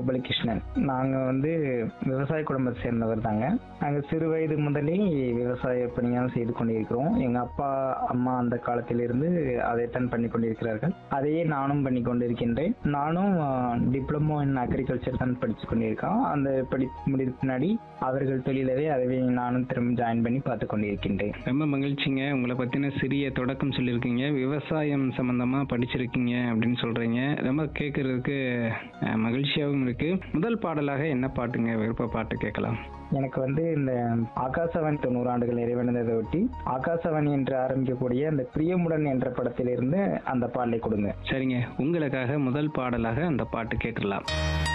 கோபாலகிருஷ்ணன் நாங்க வந்து விவசாய குடும்பத்தை சேர்ந்தவர் தாங்க நாங்க சிறு வயது முதலே விவசாய பணியாக செய்து கொண்டிருக்கிறோம் எங்க அப்பா அம்மா அந்த காலத்திலிருந்து அதைத்தான் பண்ணி கொண்டிருக்கிறார்கள் அதையே நானும் பண்ணி கொண்டிருக்கின்றேன் நானும் டிப்ளமோ இன் அக்ரிகல்ச்சர் தான் படிச்சு கொண்டிருக்கேன் அந்த படி முடிந்த பின்னாடி அவர்கள் தொழிலவே அதவே நானும் திரும்ப ஜாயின் பண்ணி பார்த்து கொண்டிருக்கின்றேன் ரொம்ப மகிழ்ச்சிங்க உங்களை பத்தின சிறிய தொடக்கம் சொல்லியிருக்கீங்க விவசாயம் சம்பந்தமா படிச்சிருக்கீங்க அப்படின்னு சொல்றீங்க ரொம்ப கேட்கறதுக்கு அஹ், மகிழ்ச்சியாகவும் இருக்கு முதல் பாடலாக என்ன பாட்டுங்க விருப்ப பாட்டு கேட்கலாம் எனக்கு வந்து இந்த ஆகாசவாணி தொண்ணூறு ஆண்டுகள் நிறைவடைந்ததை ஒட்டி ஆகாசவாணி என்று ஆரம்பிக்கக்கூடிய அந்த பிரியமுடன் என்ற படத்திலிருந்து அந்த பாடலை கொடுங்க சரிங்க உங்களுக்காக முதல் பாடலாக அந்த பாட்டு கேட்கலாம்